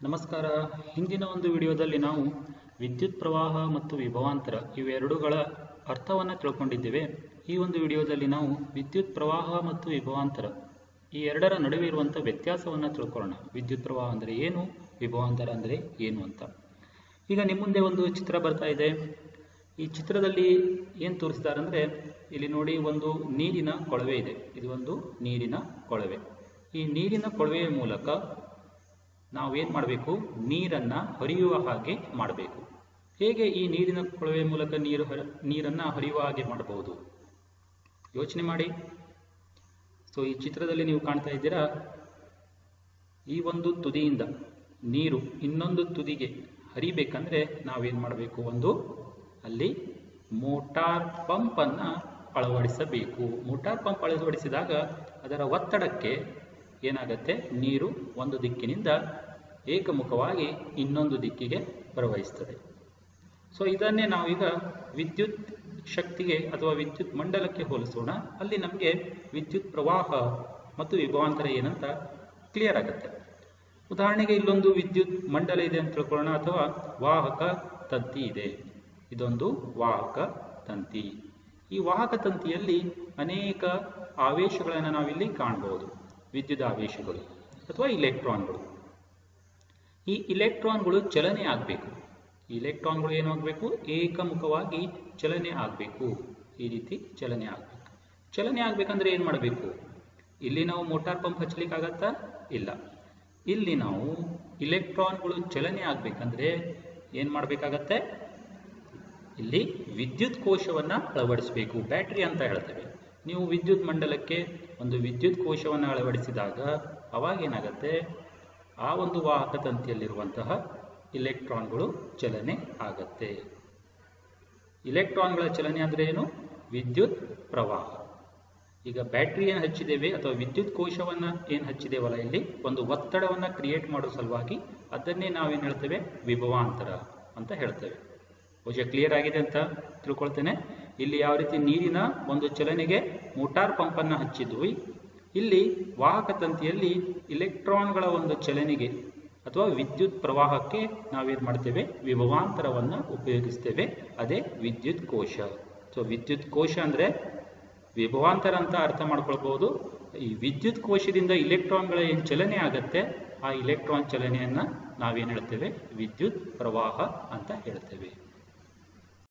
ನಮಸ್ಕಾರ ಹಿಂದಿನ ಒಂದು ವಿಡಿಯೋದಲ್ಲಿ ನಾವು ವಿದ್ಯುತ್ ಪ್ರವಾಹ ಮತ್ತು ವಿಭವಾಂತರ ಇವೆರಡುಗಳ ಅರ್ಥವನ್ನು ತಿಳ್ಕೊಂಡಿದ್ದೇವೆ ಈ ಒಂದು ವಿಡಿಯೋದಲ್ಲಿ ನಾವು ವಿದ್ಯುತ್ ಪ್ರವಾಹ ಮತ್ತು ವಿಭವಾಂತರ ಈ ಎರಡರ ನಡುವೆ ಇರುವಂಥ ವ್ಯತ್ಯಾಸವನ್ನು ತಿಳ್ಕೊಳ್ಳೋಣ ವಿದ್ಯುತ್ ಪ್ರವಾಹ ಅಂದರೆ ಏನು ವಿಭವಾಂತರ ಅಂದರೆ ಏನು ಅಂತ ಈಗ ನಿಮ್ಮ ಮುಂದೆ ಒಂದು ಚಿತ್ರ ಬರ್ತಾ ಇದೆ ಈ ಚಿತ್ರದಲ್ಲಿ ಏನು ತೋರಿಸಿದ್ದಾರೆ ಅಂದರೆ ಇಲ್ಲಿ ನೋಡಿ ಒಂದು ನೀರಿನ ಕೊಳವೆ ಇದೆ ಇದು ಒಂದು ನೀರಿನ ಕೊಳವೆ ಈ ನೀರಿನ ಕೊಳವೆಯ ಮೂಲಕ ನಾವೇನು ಮಾಡಬೇಕು ನೀರನ್ನು ಹರಿಯುವ ಹಾಗೆ ಮಾಡಬೇಕು ಹೇಗೆ ಈ ನೀರಿನ ಕೊಳವೆ ಮೂಲಕ ನೀರು ಹರ ನೀರನ್ನು ಹರಿಯುವ ಹಾಗೆ ಮಾಡಬಹುದು ಯೋಚನೆ ಮಾಡಿ ಸೊ ಈ ಚಿತ್ರದಲ್ಲಿ ನೀವು ಕಾಣ್ತಾ ಇದ್ದೀರಾ ಈ ಒಂದು ತುದಿಯಿಂದ ನೀರು ಇನ್ನೊಂದು ತುದಿಗೆ ಹರಿಬೇಕಂದ್ರೆ ನಾವೇನು ಮಾಡಬೇಕು ಒಂದು ಅಲ್ಲಿ ಮೋಟಾರ್ ಪಂಪನ್ನು ಅಳವಡಿಸಬೇಕು ಮೋಟಾರ್ ಪಂಪ್ ಅಳವಡಿಸಿದಾಗ ಅದರ ಒತ್ತಡಕ್ಕೆ ಏನಾಗುತ್ತೆ ನೀರು ಒಂದು ದಿಕ್ಕಿನಿಂದ ಏಕಮುಖವಾಗಿ ಇನ್ನೊಂದು ದಿಕ್ಕಿಗೆ ಪ್ರವಹಿಸ್ತದೆ ಸೊ ಇದನ್ನೇ ನಾವೀಗ ವಿದ್ಯುತ್ ಶಕ್ತಿಗೆ ಅಥವಾ ವಿದ್ಯುತ್ ಮಂಡಲಕ್ಕೆ ಹೋಲಿಸೋಣ ಅಲ್ಲಿ ನಮಗೆ ವಿದ್ಯುತ್ ಪ್ರವಾಹ ಮತ್ತು ವಿಭವಾಂತರ ಏನಂತ ಕ್ಲಿಯರ್ ಆಗುತ್ತೆ ಉದಾಹರಣೆಗೆ ಇಲ್ಲೊಂದು ವಿದ್ಯುತ್ ಮಂಡಲ ಇದೆ ಅಂತ ತಿಳ್ಕೊಳ್ಳೋಣ ಅಥವಾ ವಾಹಕ ತಂತಿ ಇದೆ ಇದೊಂದು ವಾಹಕ ತಂತಿ ಈ ವಾಹಕ ತಂತಿಯಲ್ಲಿ ಅನೇಕ ಆವೇಶಗಳನ್ನು ನಾವಿಲ್ಲಿ ಕಾಣಬಹುದು ವಿದ್ಯುತ್ ಆವೇಶಗಳು ಅಥವಾ ಇಲೆಕ್ಟ್ರಾನ್ಗಳು ಈ ಇಲೆಕ್ಟ್ರಾನ್ಗಳು ಚಲನೆ ಆಗಬೇಕು ಇಲೆಕ್ಟ್ರಾನ್ಗಳು ಏನಾಗಬೇಕು ಏಕಮುಖವಾಗಿ ಚಲನೆ ಆಗಬೇಕು ಈ ರೀತಿ ಚಲನೆ ಆಗಬೇಕು ಚಲನೆ ಆಗಬೇಕಂದ್ರೆ ಏನು ಮಾಡಬೇಕು ಇಲ್ಲಿ ನಾವು ಮೋಟಾರ್ ಪಂಪ್ ಹಚ್ಚಲಿಕ್ಕಾಗತ್ತಾ ಇಲ್ಲ ಇಲ್ಲಿ ನಾವು ಇಲೆಕ್ಟ್ರಾನ್ಗಳು ಚಲನೆ ಆಗಬೇಕಂದ್ರೆ ಏನು ಮಾಡಬೇಕಾಗತ್ತೆ ಇಲ್ಲಿ ವಿದ್ಯುತ್ ಕೋಶವನ್ನು ಅಳವಡಿಸಬೇಕು ಬ್ಯಾಟ್ರಿ ಅಂತ ಹೇಳ್ತೇವೆ ನೀವು ವಿದ್ಯುತ್ ಮಂಡಲಕ್ಕೆ ಒಂದು ವಿದ್ಯುತ್ ಕೋಶವನ್ನು ಅಳವಡಿಸಿದಾಗ ಅವಾಗ ಏನಾಗುತ್ತೆ ಆ ಒಂದು ವಾಹಕ ತಂತಿಯಲ್ಲಿರುವಂತಹ ಇಲೆಕ್ಟ್ರಾನ್ಗಳು ಚಲನೆ ಆಗತ್ತೆ ಇಲೆಕ್ಟ್ರಾನ್ಗಳ ಚಲನೆ ಅಂದರೆ ಏನು ವಿದ್ಯುತ್ ಪ್ರವಾಹ ಈಗ ಬ್ಯಾಟ್ರಿ ಏನು ಹಚ್ಚಿದ್ದೇವೆ ಅಥವಾ ವಿದ್ಯುತ್ ಕೋಶವನ್ನು ಏನು ಹಚ್ಚಿದ್ದೇವಲ್ಲ ಇಲ್ಲಿ ಒಂದು ಒತ್ತಡವನ್ನು ಕ್ರಿಯೇಟ್ ಮಾಡೋ ಸಲುವಾಗಿ ಅದನ್ನೇ ನಾವೇನು ಹೇಳ್ತೇವೆ ವಿಭವಾಂತರ ಅಂತ ಹೇಳ್ತೇವೆ ಬಹುಶಃ ಕ್ಲಿಯರ್ ಆಗಿದೆ ಅಂತ ತಿಳ್ಕೊಳ್ತೇನೆ ಇಲ್ಲಿ ಯಾವ ರೀತಿ ನೀರಿನ ಒಂದು ಚಲನೆಗೆ ಮೋಟಾರ್ ಪಂಪನ್ನು ಹಚ್ಚಿದ್ವಿ ಇಲ್ಲಿ ವಾಹಕ ತಂತಿಯಲ್ಲಿ ಇಲೆಕ್ಟ್ರಾನ್ಗಳ ಒಂದು ಚಲನೆಗೆ ಅಥವಾ ವಿದ್ಯುತ್ ಪ್ರವಾಹಕ್ಕೆ ನಾವೇನು ಮಾಡ್ತೇವೆ ವಿಭವಾಂತರವನ್ನು ಉಪಯೋಗಿಸ್ತೇವೆ ಅದೇ ವಿದ್ಯುತ್ ಕೋಶ ಸೊ ವಿದ್ಯುತ್ ಕೋಶ ಅಂದರೆ ವಿಭವಾಂತರ ಅಂತ ಅರ್ಥ ಮಾಡ್ಕೊಳ್ಬಹುದು ಈ ವಿದ್ಯುತ್ ಕೋಶದಿಂದ ಇಲೆಕ್ಟ್ರಾನ್ಗಳ ಏನು ಚಲನೆ ಆಗತ್ತೆ ಆ ಇಲೆಕ್ಟ್ರಾನ್ ಚಲನೆಯನ್ನು ನಾವೇನು ಹೇಳ್ತೇವೆ ವಿದ್ಯುತ್ ಪ್ರವಾಹ ಅಂತ ಹೇಳ್ತೇವೆ